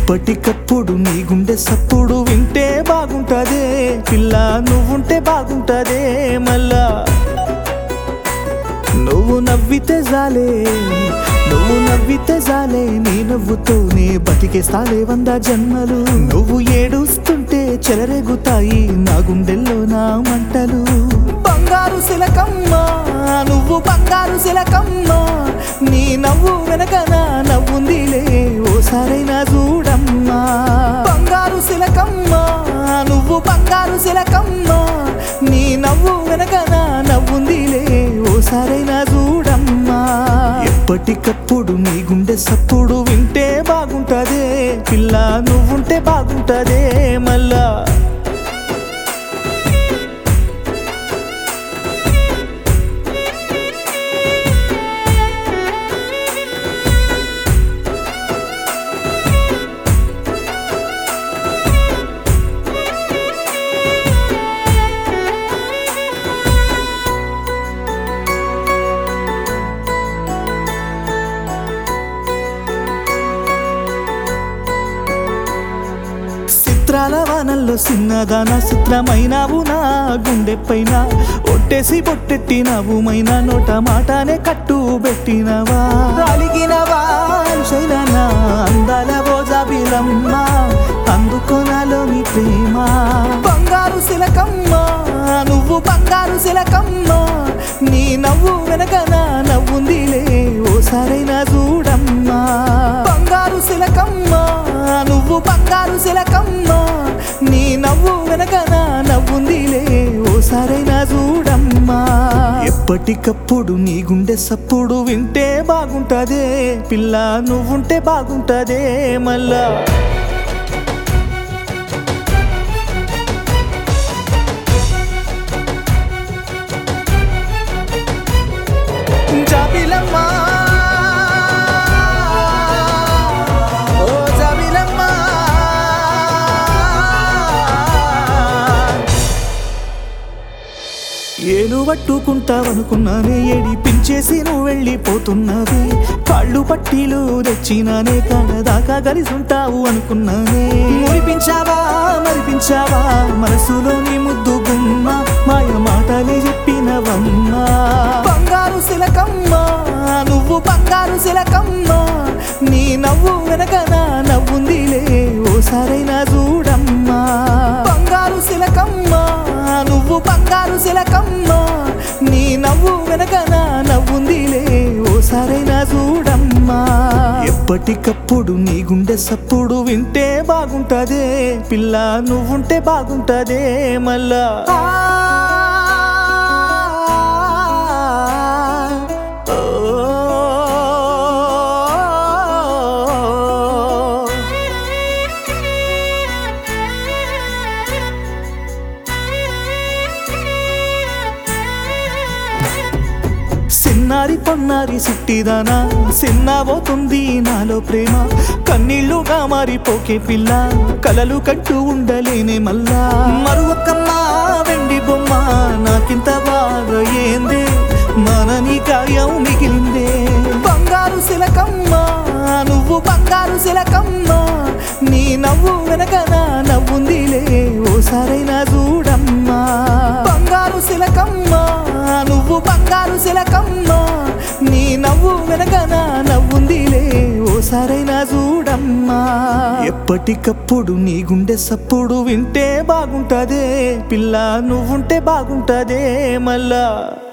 ఎప్పటికప్పుడు నీ గుండె సప్పుడు వింటే బాగుంటదే పిల్ల నువ్వుంటే బాగుంటదే మళ్ళా నువ్వు నవ్వితే జాలే నువ్వు నవ్వితే జాలే నీ నవ్వుతోనే బతికేస్తాలే వంద జన్మలు నువ్వు ఏడుస్తుంటే చెలరేగుతాయి నా గుండెల్లో నా మంటలు బంగారు శిలకమ్మ నువ్వు బంగారు శిలకమ్మ నీ నవ్వు వెనక నా నవ్వుందిలే ఓసారైనా చూడమ్మా బంగారు శిలకమ్మ నువ్వు బంగారు శిలకమ్మ నీ నవ్వు వెనక నా నవ్వుందిలే ఓసారైనా చూడమ్మా ఎప్పటికప్పుడు నీ గుండె సప్పుడు వింటే బాగుంటదే పిల్ల నువ్వుంటే బాగుంటదే మళ్ళా చిత్రాల వానల్లో చిన్నదాన చిత్రమైనావు నా గుండె పైన ఒట్టేసి పొట్టెట్టినావు మైనా నోట మాటనే కట్టు పెట్టినవా అలిగినవా శైలనా అందాల బోజాబిలమ్మ అందుకోనాలోని ప్రేమ బంగారు శిలకమ్మ నువ్వు బంగారు శిలకమ్మ నీ నవ్వు వెనక నా నవ్వుందిలే ఓసారైనా చూడమ్మా బంగారు శిలకమ్మ నువ్వు బంగారు శిలకమ్మ నీ నవ్వు వెనక నా నవ్వుందిలే ఓసారైనా చూడమ్మా ఎప్పటికప్పుడు నీ గుండె సప్పుడు వింటే బాగుంటదే పిల్ల నువ్వుంటే బాగుంటదే మళ్ళా జాబిలమ్మా ఓ జాబిలమ్మా ఏలు పట్టుకుంటావనుకున్నానే ఏడిపించేసి నువ్వు వెళ్ళిపోతున్నావే కాళ్ళు పట్టీలు తెచ్చినానే కడదాకా కలిసుంటావు అనుకున్నానే మురిపించావా మరిపించావా మనసులోని ముద్దు గుమ్మ మాయ మాటలే చెప్పినవమ్మా బంగారు శిలకమ్మ నువ్వు బంగారు శిలకమ్మ నీ నవ్వు వెనక నా నవ్వుందిలే ఓసారైనా చూడమ్మా బంగారు శిలకమ్మ నువ్వు బంగారు శిలకమ్మ నీ నవ్వు వెనక నా నవ్వుందిలే ఓసారైనా చూడమ్మా ఎప్పటికప్పుడు నీ గుండె సప్పుడు వింటే బాగుంటదే పిల్ల నువ్వుంటే బాగుంటదే మళ్ళా సిన్నారి పొన్నారి సిట్టిదానా సిన్నాబోతుంది నాలో ప్రేమ కన్నీళ్లుగా మారిపోకే పిల్ల కలలు కట్టు ఉండలేనే మళ్ళా మరొకమ్మ వెండి బొమ్మ నాకింత బాగా ఏందే మనని గాయం మిగిలిందే బంగారు శిలకమ్మ నువ్వు బంగారు శిలకమ్మ నీ నవ్వు వెనక నా నవ్వుందిలే ఓసారైనా చూడమ్మా బంగారు శిలకమ్మ నువ్వు బంగారు శిలకమ్మ నీ నవ్వు వెనక నా నవ్వుందిలే ఓసారైనా చూడమ్మా ఎప్పటికప్పుడు నీ గుండె సప్పుడు వింటే బాగుంటదే పిల్ల నువ్వుంటే బాగుంటదే మళ్ళా